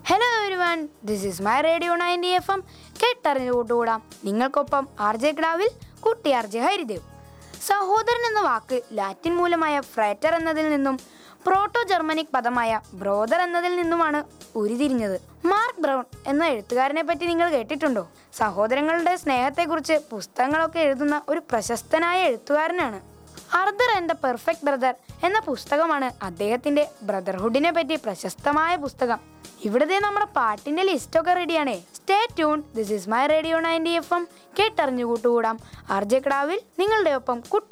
hello everyone this is my radio ninety F M കേട്ടറിഞ്ഞു കൂട്ടുകൂടാം നിങ്ങൾക്കൊപ്പം R J ക്ലാവിൽ കുട്ടി ആർ ജെ ഹരിദേവ് സഹോദരൻ എന്ന വാക്ക് ലാറ്റിൻ മൂലമായ ഫ്രേറ്റർ എന്നതിൽ നിന്നും പ്രോട്ടോ ജർമ്മനിക് പദമായ ബ്രോദർ എന്നതിൽ നിന്നുമാണ് ഉരുതിരിഞ്ഞത് മാർക്ക് ബ്രൗൺ എന്ന എഴുത്തുകാരനെ പറ്റി നിങ്ങൾ കേട്ടിട്ടുണ്ടോ സഹോദരങ്ങളുടെ സ്നേഹത്തെക്കുറിച്ച് പുസ്തകങ്ങളൊക്കെ എഴുതുന്ന ഒരു പ്രശസ്തനായ എഴുത്തുകാരനാണ് Arthur and the perfect brother എന്ന പുസ്തകമാണ് അദ്ദേഹത്തിന്റെ ബ്രദർഹുഡിനെ പറ്റി പ്രശസ്തമായ പുസ്തകം ഇവിടുത്തെ നമ്മുടെ പാട്ടിന്റെ ലിസ്റ്റ് ഒക്കെ റെഡിയാണേ stay tune this is my radio ninety F M കേട്ടറിഞ്ഞു കൂട്ടുകൂടാം ആർ ജെ ക്ലാവിൽ നിങ്ങളുടെ ഒപ്പം കുട്ടി